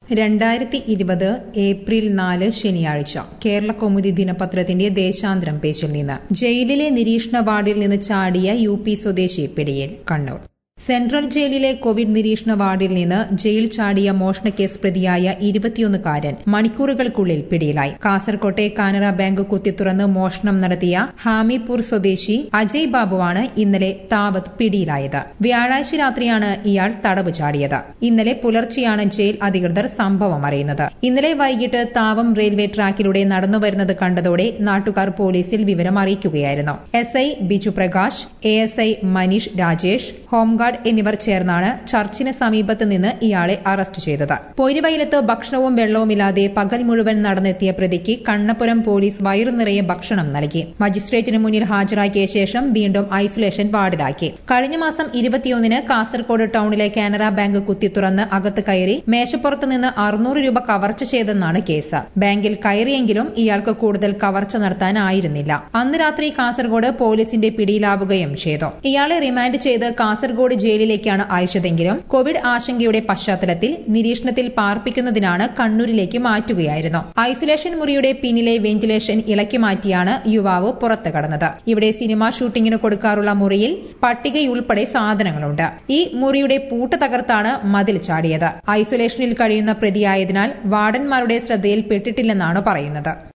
രണ്ടായിരത്തി ഇരുപത് ഏപ്രിൽ നാല് ശനിയാഴ്ച കേരള കൗമുദി ദിനപത്രത്തിന്റെ ദേശാന്തരം പേജിൽ നിന്ന് ജയിലിലെ നിരീക്ഷണ വാർഡിൽ നിന്ന് ചാടിയ യു പി സ്വദേശി പിടിയിൽ കണ്ണൂർ സെൻട്രൽ ജയിലിലെ കോവിഡ് നിരീക്ഷണ വാർഡിൽ നിന്ന് ജയിൽ ചാടിയ മോഷണക്കേസ് പ്രതിയായ ഇരുപത്തിയൊന്നുകാരൻ മണിക്കൂറുകൾക്കുള്ളിൽ പിടിയിലായി കാസർകോട്ടെ കാനറ ബാങ്ക് കുത്തിത്തുറന്ന് മോഷണം നടത്തിയ ഹാമിപൂർ സ്വദേശി അജയ് ബാബുവാണ് ഇന്നലെ താവത്ത് പിടിയിലായത് വ്യാഴാഴ്ച രാത്രിയാണ് ഇയാൾ തടവ് ചാടിയത് ഇന്നലെ പുലർച്ചെയാണ് ജയിൽ അധികൃതർ സംഭവം അറിയുന്നത് ഇന്നലെ വൈകിട്ട് താവം റെയിൽവേ ട്രാക്കിലൂടെ നടന്നുവരുന്നത് കണ്ടതോടെ നാട്ടുകാർ പോലീസിൽ വിവരം അറിയിക്കുകയായിരുന്നു S I Biju Prakash A S I Manish Rajesh home guard എന്നിവർ ചേർന്നാണ് ചർച്ചിന് സമീപത്ത് നിന്ന് ഇയാളെ അറസ്റ്റ് ചെയ്തത് പൊരുവയിലത്ത് ഭക്ഷണവും വെള്ളവുമില്ലാതെ പകൽ മുഴുവൻ നടന്നെത്തിയ പ്രതിക്ക് കണ്ണപുരം പോലീസ് വയറു നിറയെ ഭക്ഷണം നൽകി മജിസ്ട്രേറ്റിന് മുന്നിൽ ഹാജരാക്കിയ ശേഷം വീണ്ടും ഐസൊലേഷൻ വാർഡിലാക്കി കഴിഞ്ഞ മാസം ഇരുപത്തിയൊന്നിന് കാസർകോട് ടൌണിലെ കാനറ ബാങ്ക് കുത്തിത്തുറന്ന് അകത്ത് കയറി മേശപ്പുറത്ത് നിന്ന് അറുന്നൂറ് രൂപ കവർച്ച ചെയ്തെന്നാണ് കേസ് ബാങ്കിൽ കയറിയെങ്കിലും ഇയാൾക്ക് കൂടുതൽ കവർച്ച നടത്താനായിരുന്നില്ല അന്ന് രാത്രി കാസർഗോഡ് പോലീസിന്റെ പിടിയിലാവുകയും ചെയ്തു ഇയാളെ റിമാൻഡ് ചെയ്ത് കാസർഗോഡ് ജയിലിലേക്കാണ് അയച്ചതെങ്കിലും കോവിഡ് ആശങ്കയുടെ പശ്ചാത്തലത്തിൽ നിരീക്ഷണത്തിൽ പാർപ്പിക്കുന്നതിനാണ് കണ്ണൂരിലേക്ക് മാറ്റുകയായിരുന്നു ഐസൊലേഷൻ മുറിയുടെ പിന്നിലെ വെന്റിലേഷൻ ഇളക്കി മാറ്റിയാണ് യുവാവ് പുറത്തു കടന്നത് ഇവിടെ സിനിമാ ഷൂട്ടിങ്ങിന് കൊടുക്കാറുള്ള മുറിയിൽ പട്ടികയുൾപ്പെടെ സാധനങ്ങളുണ്ട് ഈ മുറിയുടെ പൂട്ട് തകർത്താണ് മതിൽ ചാടിയത് ഐസൊലേഷനിൽ കഴിയുന്ന പ്രതിയായതിനാൽ വാർഡന്മാരുടെ ശ്രദ്ധയിൽപ്പെട്ടിട്ടില്ലെന്നാണ് പറയുന്നത്